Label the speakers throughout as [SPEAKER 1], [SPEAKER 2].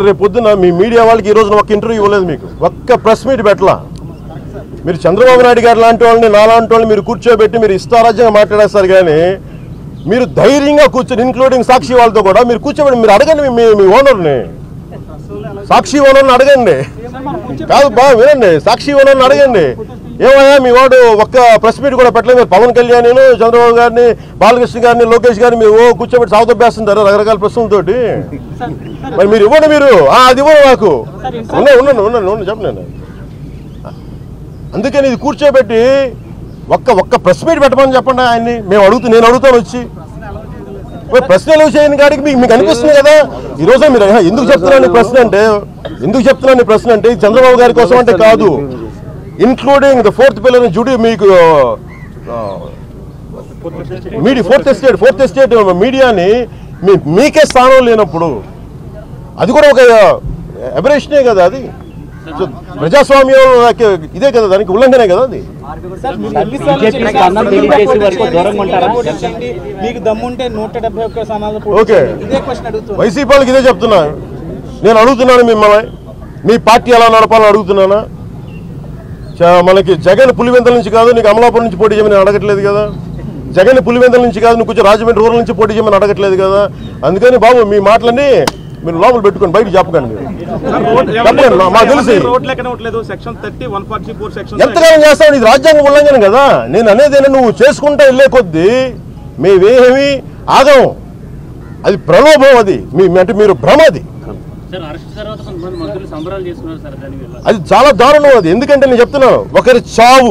[SPEAKER 1] రేపు పొద్దున మీ మీడియా వాళ్ళకి ఈ రోజున ఒక్క ఇంటర్వ్యూ ఇవ్వలేదు మీకు ఒక్క ప్రెస్ మీట్ పెట్టలా మీరు చంద్రబాబు నాయుడు గారు లాంటి వాళ్ళని నాలాంటి వాళ్ళని మీరు కూర్చోబెట్టి మీరు ఇష్టారాజ్యంగా మాట్లాడేస్తారు కానీ మీరు ధైర్యంగా కూర్చొని ఇంక్లూడింగ్ సాక్షి వాళ్ళతో కూడా మీరు కూర్చోబెట్టి మీరు అడగండి మీ మీ ఓనర్ని సాక్షి ఓనర్ని అడగండి కాదు బాగా వినండి సాక్షి ఓనర్ని అడగండి ఏమయ్యా మీ వాడు ఒక్క ప్రెస్ మీట్ కూడా పెట్టలేదు మీరు పవన్ కళ్యాణ్ చంద్రబాబు గారిని బాలకృష్ణ గారిని లోకేష్ గారిని మీరు ఓ కూర్చోబెట్టి సాగుతొప్పేస్తుంటారు రకరకాల ప్రశ్నలతోటి మరి మీరు ఇవ్వండి మీరు ఆ, అది ఇవ్వండి నాకు ఉన్నాయి ఉండండి ఉండండి ఉండండి చెప్పండి అందుకని ఇది కూర్చోబెట్టి ఒక్క ఒక్క ప్రెస్ మీట్ పెట్టమని చెప్పండి ఆయన్ని మేము అడుగుతూ నేను అడుగుతాను వచ్చి మరి ప్రశ్నలు చేయని కాడికి మీకు మీకు అనిపిస్తుంది కదా ఈ రోజు మీరు "ఆహా, ఎందుకు చెప్తున్నాను ఈ ప్రశ్న అంటే ఎందుకు చెప్తున్నాను ఈ ప్రశ్న అంటే ఇది చంద్రబాబు గారి కోసం అంటే కాదు ఇన్క్లూడింగ్ ద ఫోర్త్ పిల్లర్ జుడి మీకు media fourth estate fourth estate మీడియాని మీ మీకే స్థానం లేనప్పుడు అది కూడా ఒక అబరేషనే కదా అది సో ప్రజాస్వామ్యం ఇదే కదా దానికి ఉల్లంఘనే కదా అది
[SPEAKER 2] బీజేపీ స్పందన తెలియజేసే వరకు దూరంగా ఉంటారా
[SPEAKER 3] మీకు దమ్ముంటే నూట డెబ్బై ఒక్క స్థానాలు
[SPEAKER 1] ఓకే
[SPEAKER 3] ఇదే క్వశ్చన్ అడుగుతున్నా
[SPEAKER 1] వైసీపీ వాళ్ళకి ఇదే చెప్తున్నా నేను అడుగుతున్నాను మిమ్మల్ని మీ పార్టీ ఎలా నడపాలని అడుగుతున్నానా చ- మనకి జగన్ పులివెందల నుంచి కాదు నీకు అమలాపురం నుంచి పోటీ చేయమని అడగట్లేదు కదా జగన్ పులివెందల నుంచి కాదు నువ్వు కొంచెం రాజమండ్రి రూరల్ నుంచి పోటీ చేయమని అడగట్లేదు కదా అందుకని బాబు మీ మాటలన్నీ మీరు లోపల పెట్టుకొని బయట చెప్పకండి మీరు చెప్పండి మా- మాకు తెలిసి
[SPEAKER 4] రోడ్ లెక్కన ఉండలేదు section thirty one forty four section
[SPEAKER 1] ఎంతకాలం చేస్తావు ఇది రాజ్యాంగ ఉల్లంఘన కదా నేను అనేది ఏంటంటే నువ్వు చేసుకుంటా వెళ్ళే కొద్దీ మేమేమి ఆగం అది ప్రలోభం అది మీ అంటే మీరు భ్రమ అది
[SPEAKER 2] సార్ అరెస్ట్ తర్వాత కొంతమంది మంత్రులు సంబరాలు చేసుకున్నారు సార్ దాని వల్ల
[SPEAKER 1] అది చాలా దారుణం అది ఎందుకంటే నేను చెప్తున్నాను ఒకరి చావు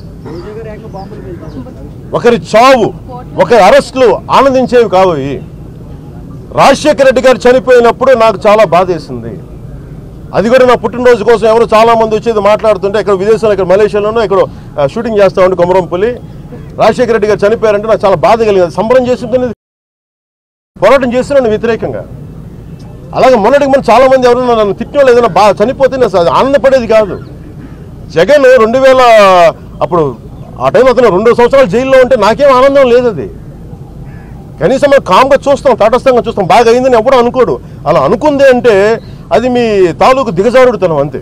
[SPEAKER 1] ఒకరి చావు ఒకరి అరెస్టులు ఆనందించేవి కావు ఇవి రాజశేఖర రెడ్డి గారు చనిపోయినప్పుడు నాకు చాలా బాధేసింది అది కూడా నా పుట్టినరోజు కోసం ఎవరు చాలా మంది వచ్చేది మాట్లాడుతుంటే ఇక్కడ విదేశాల్లో ఇక్కడ మలేషియాలోనో ఇక్కడ ఆ, షూటింగ్ చేస్తా ఉంటే కొమరంపల్లి రాజశేఖర రెడ్డి గారు చనిపోయారంటే నాకు చాలా బాధ కలిగింది సంబరం చేస్తుంటే పోరాటం చేస్తున్నాను వ్యతిరేకంగా అలాగే మొన్నటికి మనం చాలా మంది ఎవరైనా నన్ను తిట్టిన వాళ్ళు ఏదైనా బాగా చనిపోతే నేను అసలు ఆనందపడేది కాదు జగన్ రెండు వేల అప్పుడు ఆ టైం అతను రెండు సంవత్సరాలు జైల్లో ఉంటే నాకేం ఆనందం లేదు అది కనీసం మనం కామ్గా చూస్తాం తటస్థంగా చూస్తాం బాగా అయిందని ఎప్పుడు అనుకోడు అలా అనుకుంది అంటే అది మీ తాలూకు దిగజారుడుతనం అంతే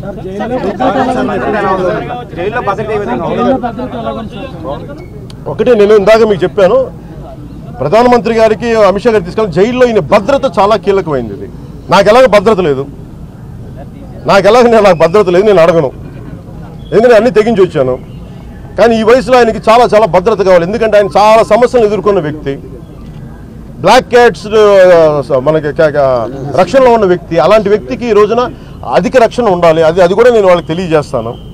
[SPEAKER 4] జైల్లో భద్రత ఏ విధంగా ఉంది?
[SPEAKER 1] ఒకటే నేను ఇందాక మీకు చెప్పాను ప్రధానమంత్రి గారికి అమిత్ షా గారు తీసుకెళ్ళి జైల్లో ఈయన భద్రత చాలా కీలకమైంది ఇది నాకు ఎలాగ భద్రత లేదు నాకు ఎలాగ నేను నాకు భద్రత లేదు నేను అడగను ఎందుకంటే అన్ని తెగించి వచ్చాను కానీ ఈ వయసులో ఆయనకి చాలా చాలా భద్రత కావాలి ఎందుకంటే ఆయన చాలా సమస్యలు ఎదుర్కొన్న వ్యక్తి బ్లాక్ క్యాట్స్ మనకి క- క- రక్షణలో ఉన్న వ్యక్తి అలాంటి వ్యక్తికి ఈ రోజున అధిక రక్షణ ఉండాలి అది అది కూడా నేను వాళ్ళకి తెలియజేస్తాను